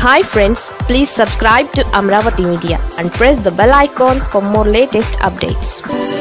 hi friends please subscribe to Amaravati media and press the bell icon for more latest updates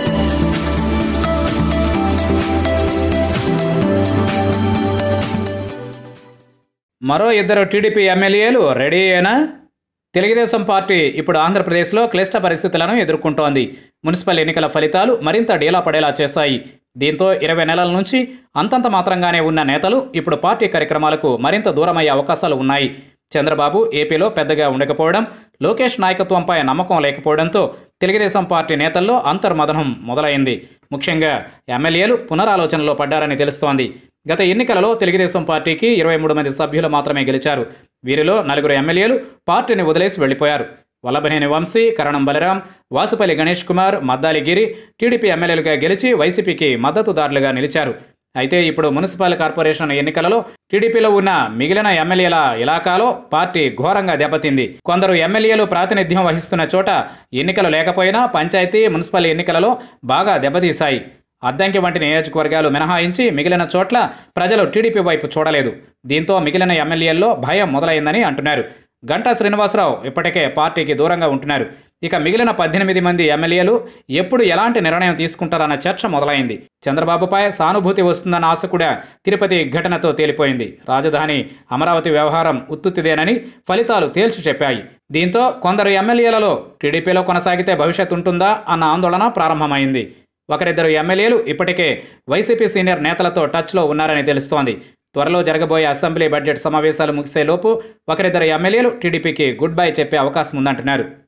మరో ఇద్దరు TDP ఎమ్మెల్యేలు ready అయినా Telugu Desam party ఇప్పుడు ఆంధ్రప్రదేశ్లో క్లిష్ట పరిస్థితులను ఎదుర్కొంటోంది మున్సిపల్ ఎన్నికల ఫలితాలు మరింత డీలా పడేలా చేశాయి దీంతో ఇరవై నెలల నుంచి అంతంత మాత్రంగానే ఉన్న నేతలు ఇప్పుడు పార్టీ కార్యక్రమాలకు మరింత దూరమయ్యే అవకాశాలు ఉన్నాయి చంద్రబాబు ఏపీలో పెద్దగా ఉండకపోవడం లోకేష్ నాయకత్వంపై నమ్మకం లేకపోవడంతో తెలుగుదేశం పార్టీ నేతల్లో అంతర్మదనం మొదలైంది ముఖ్యంగా ఎమ్మెల్యేలు పునరాలోచనలో పడ్డారని తెలుస్తోంది గత ఎన్నికలలో తెలుగుదేశం పార్టీకి ఇరవై మూడు మంది సభ్యులు మాత్రమే గెలిచారు వీరిలో నలుగురు ఎమ్మెల్యేలు పార్టీని వదిలేసి వెళ్లిపోయారు వల్లభనేని వంశీ కరణం బలరాం వాసుపల్లి గణేష్ కుమార్ మద్దాలి గిరి టీడీపీ ఎమ్మెల్యేలుగా గెలిచి వైసీపీకి మద్దతుదారులుగా నిలిచారు అయితే ఇప్పుడు మున్సిపల్ కార్పొరేషన్ ఎన్నికలలో టీడీపీలో ఉన్న మిగిలిన ఎమ్మెల్యేల ఇలాకాలో పార్టీ ఘోరంగా దెబ్బతింది కొందరు ఎమ్మెల్యేలు ప్రాతినిధ్యం వహిస్తున్న చోట ఎన్నికలు లేకపోయినా పంచాయతీ మున్సిపల్ ఎన్నికలలో బాగా దెబ్బతీశాయి అద్దంకి వంటి నియోజకవర్గాలు మినహాయించి మిగిలిన చోట్ల ప్రజలు టీడీపీ వైపు చూడలేదు దీంతో మిగిలిన ఎమ్మెల్యేల్లో భయం మొదలైందని అంటున్నారు గంటా శ్రీనివాసరావు ఇప్పటికే పార్టీకి దూరంగా ఉంటున్నారు ఇక మిగిలిన పద్దెనిమిది మంది ఎమ్మెల్యేలు ఎప్పుడు ఎలాంటి నిర్ణయం తీసుకుంటారన్న చర్చ మొదలైంది చంద్రబాబుపై సానుభూతి వస్తుందన్న ఆశ కూడా తిరుపతి ఘటనతో తేలిపోయింది రాజధాని అమరావతి వ్యవహారం ఉత్తుత్తిదేనని ఫలితాలు తేల్చి చెప్పాయి దీంతో కొందరు ఎమ్మెల్యేలలో టీడీపీలో కొనసాగితే భవిష్యత్తు ఉంటుందా అన్న ఆందోళన ప్రారంభమైంది ఒకరిద్దరు ఎమ్మెల్యేలు ఇప్పటికే వైసీపీ సీనియర్ నేతలతో టచ్లో ఉన్నారని తెలుస్తోంది త్వరలో జరగబోయే అసెంబ్లీ బడ్జెట్ సమావేశాలు ముగిసేలోపు ఒకరిద్దరు ఎమ్మెల్యేలు టీడీపీకి గుడ్ బై చెప్పే అవకాశం ఉందంటున్నారు